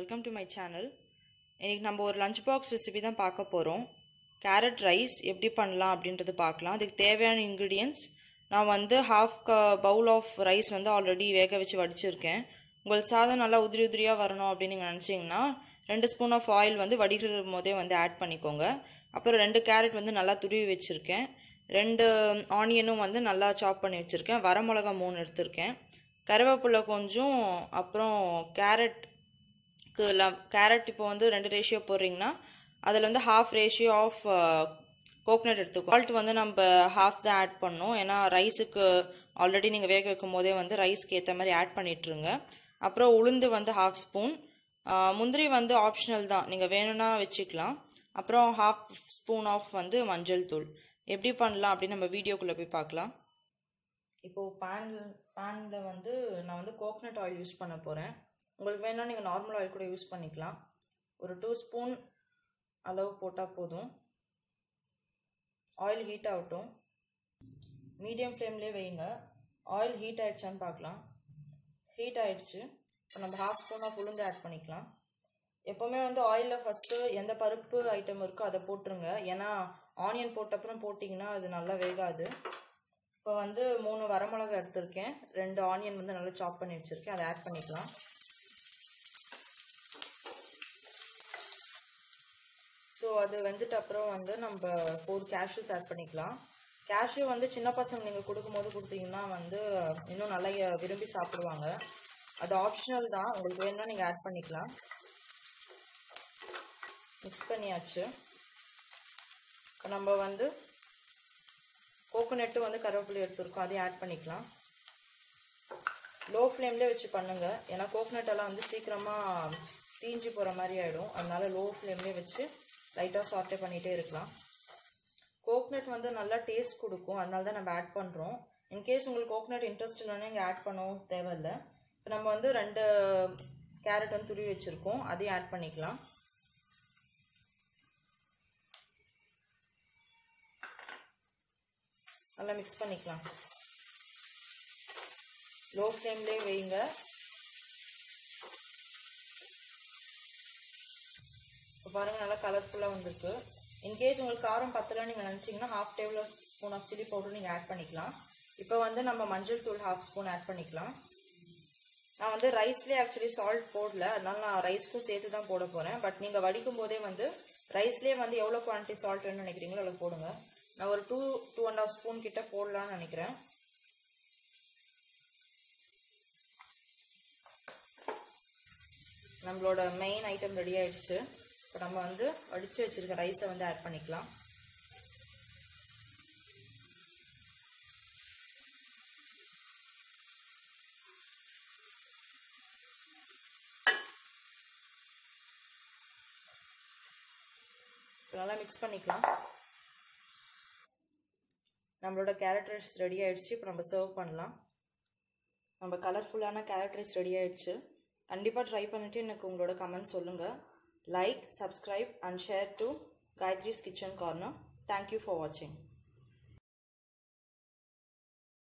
welcome to my channel இன்றைக்கி நம்ம ஒரு லஞ்ச் பாக்ஸ் ரெசிபி தான் பார்க்க போகிறோம் கேரட் ரைஸ் எப்படி பண்ணலாம் அப்படின்றது பார்க்கலாம் அதுக்கு தேவையான இன்க்ரீடியன்ஸ் நான் வந்து ஹாஃப் க பவுல் ஆஃப் ரைஸ் வந்து ஆல்ரெடி வேக வச்சு வடிச்சிருக்கேன் உங்களுக்கு சாதம் நல்லா உதிரி உதிரியாக வரணும் அப்படின்னு நீங்கள் நினச்சிங்கன்னா ரெண்டு ஸ்பூன் ஆஃப் ஆயில் வந்து வடிகிற போதே வந்து ஆட் பண்ணிக்கோங்க அப்புறம் ரெண்டு கேரட் வந்து நல்லா துருவி வச்சுருக்கேன் ரெண்டு ஆனியனும் வந்து நல்லா சாப் பண்ணி வச்சுருக்கேன் வரமிளகா மூணு எடுத்திருக்கேன் கருவேப்பிலை கொஞ்சம் அப்புறம் கேரட்க்கு ல கேரட் இப்போ வந்து ரெண்டு ரேஷியோ போடுறீங்கன்னா அதில் வந்து ஹாஃப் ரேஷியோ ஆஃப் கோகனட் எடுத்துக்கோ சால்ட் வந்து நம்ம ஹாஃப் தான் ஆட் பண்ணோம் ஏன்னா ரைஸுக்கு ஆல்ரெடி நீங்கள் வேக வைக்கும் போதே வந்து ரைஸ்க்கு ஏற்ற மாதிரி ஆட் பண்ணிட்டுருங்க அப்புறம் உளுந்து வந்து ஹாஃப் ஸ்பூன் முந்திரி வந்து ஆப்ஷனல் தான் நீங்கள் வேணும்னா வச்சுக்கலாம் அப்புறம் ஹாஃப் ஸ்பூன் ஆஃப் வந்து மஞ்சள் தூள் எப்படி பண்ணலாம் அப்படின்னு நம்ம வீடியோக்குள்ளே போய் பார்க்கலாம் இப்போது பேனில் பேனில் வந்து நான் வந்து கோகனட் ஆயில் யூஸ் பண்ண போகிறேன் உங்களுக்கு வேணால் நீங்கள் நார்மல் ஆயில் கூட யூஸ் பண்ணிக்கலாம் ஒரு டூ ஸ்பூன் அளவு போட்டால் போதும் ஆயில் ஹீட் ஆகட்டும் மீடியம் ஃப்ளேம்லேயே வைங்க ஆயில் ஹீட் ஆகிடுச்சான்னு பார்க்கலாம் ஹீட் ஆகிடுச்சு இப்போ நம்ம ஹாஃப் ஸ்பூன் ஆஃப் உளுந்து ஆட் பண்ணிக்கலாம் எப்போவுமே வந்து ஆயிலில் ஃபஸ்ட்டு எந்த பருப்பு ஐட்டம் இருக்கோ அதை போட்டுருங்க ஏன்னா ஆனியன் போட்டப்புறம் போட்டிங்கன்னா அது நல்லா வேகாது இப்போ வந்து மூணு வரமிளகா எடுத்திருக்கேன் ரெண்டு ஆனியன் வந்து நல்லா சாப் பண்ணி வச்சுருக்கேன் அதை ஆட் பண்ணிக்கலாம் ஸோ அது வெந்துட்டு அப்புறம் வந்து நம்ம ஃபோர் கேஷ்யூஸ் ஆட் பண்ணிக்கலாம் கேஷ்யூ வந்து சின்ன பசங்க நீங்கள் கொடுக்கும்போது கொடுத்தீங்கன்னா வந்து இன்னும் நல்லா விரும்பி சாப்பிடுவாங்க அது ஆப்ஷனல் தான் உங்களுக்கு வேணும்னா நீங்கள் ஆட் பண்ணிக்கலாம் மிக்ஸ் பண்ணியாச்சு இப்போ நம்ம வந்து கோகோனட்டு வந்து கருவேப்பிலை எடுத்துருக்கோம் அதையும் ஆட் பண்ணிக்கலாம் லோ ஃப்ளேம்லேயே வச்சு பண்ணுங்கள் ஏன்னா கோகோனட் எல்லாம் வந்து சீக்கிரமாக தீஞ்சு போகிற மாதிரி ஆகிடும் அதனால லோ ஃப்ளேம்லேயே வச்சு லைட்டாக சார்ட்டே பண்ணிகிட்டே இருக்கலாம் கோகோனட் வந்து நல்லா டேஸ்ட் கொடுக்கும் அதனால தான் நம்ம ஆட் பண்ணுறோம் இன்கேஸ் உங்களுக்கு கோகோனட் இன்ட்ரெஸ்ட் இல்லைன்னா இங்கே ஆட் பண்ணவும் தேவையில்லை இப்போ நம்ம வந்து ரெண்டு கேரட் வந்து துருவி வச்சுருக்கோம் அதையும் ஆட் பண்ணிக்கலாம் நல்லா மிக்ஸ் பண்ணிக்கலாம் லோ ஃப்ளேம்லேயே வைங்க இப்போ பாருங்கள் நல்லா கலர்ஃபுல்லாக வந்திருக்கு இன்கேஸ் உங்களுக்கு காரம் பத்தலை நீங்கள் நினச்சிங்கன்னா half tablespoon of chilli powder நீங்கள் ஆட் பண்ணிக்கலாம் இப்போ வந்து நம்ம மஞ்சள் தூள் ஹாஃப் ஸ்பூன் ஆட் பண்ணிக்கலாம் நான் வந்து ரைஸ்லேயே ஆக்சுவலி சால்ட் போடல அதனால நான் ரைஸ்க்கும் சேர்த்து தான் போட போகிறேன் பட் நீங்கள் வடிக்கும் போதே வந்து ரைஸ்லேயே வந்து எவ்வளோ குவான்டிட்டி சால்ட் வேணும்னு நினைக்கிறீங்களோ அதில் போடுங்க நான் ஒரு two to and half spoon கிட்ட போடலான்னு நினைக்கிறேன் நம்மளோட மெயின் ஐட்டம் ரெடி ஆயிடுச்சு இப்போ நம்ம வந்து வடித்து வச்சுருக்க ரைஸை வந்து ஆட் பண்ணிக்கலாம் நல்லா மிக்ஸ் பண்ணிக்கலாம் நம்மளோட கேரட் ரைஸ் ரெடி ஆகிடுச்சு இப்போ நம்ம சர்வ் பண்ணலாம் நம்ம கலர்ஃபுல்லான கேரட் ரைஸ் ரெடி ஆகிடுச்சு கண்டிப்பாக ட்ரை பண்ணிவிட்டு எனக்கு உங்களோட கமெண்ட் சொல்லுங்கள் like subscribe and share to Gayathri's kitchen corner thank you for வாட்சிங்